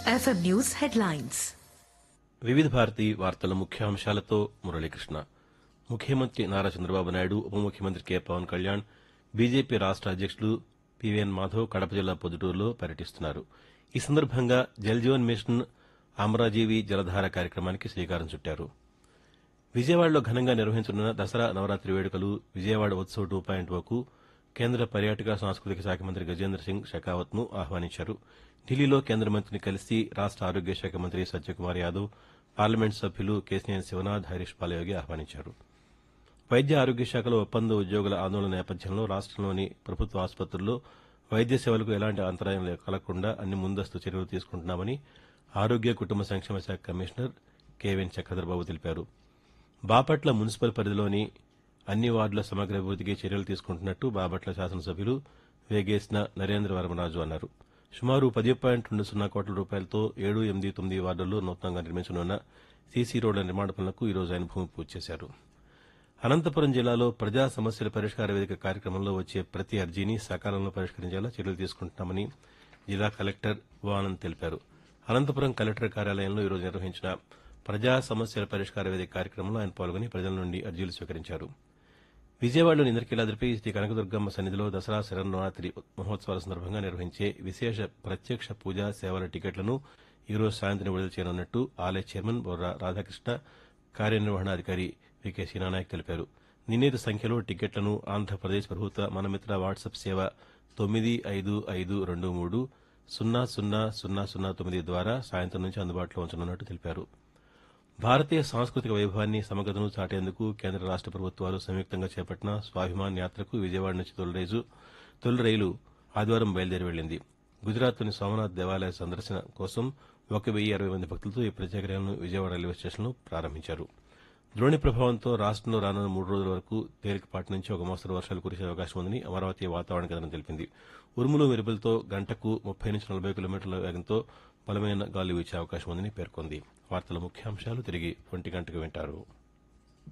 FM News headlines. వివిధ భారతి వార్తల ముఖ్యాంశాలతో మురళీకృష్ణ ముఖ్యమంత్రి నారా చంద్రబాబు నాయుడు ఉప ముఖ్యమంత్రి కె పవన్ కళ్యాణ్ బీజేపీ రాష్ట అధ్యక్షులు పివిఎన్ మాధవ్ కడప జిల్లా పొద్దుటూరులో పర్యటిస్తున్నారు ఈ సందర్భంగా జల్ జీవన్ మిషన్ అమరాజీవి జలధార కార్యక్రమానికి శ్రీకారం చుట్టారు విజయవాడలో ఘనంగా నిర్వహించనున్న దసరా నవరాత్రి వేడుకలు విజయవాడ ఉత్సవ్ టూ పాయింట్ ఓకు కేంద్ర పర్యాటక సాంస్కృతిక శాఖ మంత్రి గజేంద్ర సింగ్ షెకావత్ ను ఆహ్వానించారు ఢిల్లీలో కేంద్ర మంత్రిని కలిసి రాష్ట ఆరోగ్య శాఖ మంత్రి సత్యకుమార్ యాదవ్ పార్లమెంట్ సభ్యులు కేసీఎన్ శివనాథ్ హరీష్ పాలయోగి ఆహ్వానించారు వైద్య ఆరోగ్య శాఖలో ఒప్పంద ఉద్యోగుల ఆందోళన నేపథ్యంలో రాష్టంలోని ప్రభుత్వ ఆసుపత్రుల్లో వైద్య సేవలకు ఎలాంటి అంతరాయం లే- కలగకుండా అన్ని ముందస్తు చర్యలు తీసుకుంటున్నామని ఆరోగ్య కుటుంబ సంక్షేమ శాఖ కమిషనర్ కెవెన్ చక్రధర్బాబు తెలిపారు బాపట్ల మున్సిపల్ పరిధిలోని అన్ని వార్డుల సమగ్ర అభివృద్దికి చర్యలు తీసుకుంటున్నట్టు బాపట్ల శాసనసభ్యులు వేగేసిన నరేంద్ర వర్మరాజు అన్నారు సుమారు పది పాయింట్ రెండు సున్నా కోట్ల రూపాయలతో ఏడు ఎనిమిది తొమ్మిది వార్డుల్లో నూతనంగా నిర్మించనున్న సీసీ రోడ్ల నిర్మాణ పనులకు ఈ రోజు ఆయన భూమి పూజ చేశారు అనంతపురం జిల్లాలో ప్రజా సమస్యల పరిష్కార వేదిక కార్యక్రమంలో వచ్చే ప్రతి అర్జీని సకాలంలో పరిష్కరించేలా చర్యలు తీసుకుంటున్నామని జిల్లా కలెక్టర్ ఓ ఆనంద్ తెలిపారు అనంతపురం కలెక్టర్ కార్యాలయంలో ఈరోజు నిర్వహించిన ప్రజా సమస్యల పరిష్కార వేదిక కార్యక్రమంలో ఆయన పాల్గొని ప్రజల నుండి అర్జీలు స్వీకరించారు విజయవాడలోని ఇంద్రకీలాద్రిపై శ్రీ కనకదుర్గమ్మ సన్నిధిలో దసరా శరన్నవరాత్రి మహోత్సవాల సందర్భంగా నిర్వహించే విశేష ప్రత్యక్ష పూజా సేవల టికెట్లను ఈ రోజు సాయంత్రం విడుదల చేయనున్నట్టు ఆలయ చైర్మన్ బొర్రా రాధాకృష్ణ కార్యనిర్వహణాధికారి వికే సీనానాయక్ తెలిపారు నిర్ణీత సంఖ్యలో టికెట్లను ఆంధ్రప్రదేశ్ ప్రభుత్వ మనమిత్ర వాట్సాప్ సేవ తొమ్మిది ఐదు ఐదు రెండు మూడు సున్నా సున్నా సున్నా సున్నా తొమ్మిది ద్వారా సాయంత్రం నుంచి అందుబాటులో ఉంచనున్నట్టు తెలిపారు భారతీయ సాంస్కృతిక వైభవాన్ని సమగ్రతను చాటేందుకు కేంద్ర రాష్ట ప్రభుత్వాలు సంయుక్తంగా చేపట్టిన స్వాభిమాన్ యాత్రకు విజయవాడ నుంచి తొలి రైలు తొలి రైలు ఆదివారం బయలుదేరి వెళ్లింది గుజరాత్లోని సోమనాథ్ దేవాలయ సందర్శన కోసం ఒక వెయ్యి అరవై మంది భక్తులతో ఈ ప్రత్యేక రైలును విజయవాడ రైల్వే స్టేషన్లో ప్రారంభించారు ద్రోణి ప్రభావంతో రాష్టంలో రానున్న మూడు రోజుల వరకు తేలికపాటి నుంచి ఒక మోస్తరు వర్షాలు కురిసే అవకాశం ఉందని అమరావతి వాతావరణ కేంద్రం తెలిపింది ఉరుములు మెరుపులతో గంటకు ముప్పై నుంచి నలభై కిలోమీటర్ల వేగంతో బలమైన గాలి వీచే అవకాశం ఉందని పేర్కొంది వార్తల ముఖ్యాంశాలు తిరిగి ఒంటి గంటకు వింటారు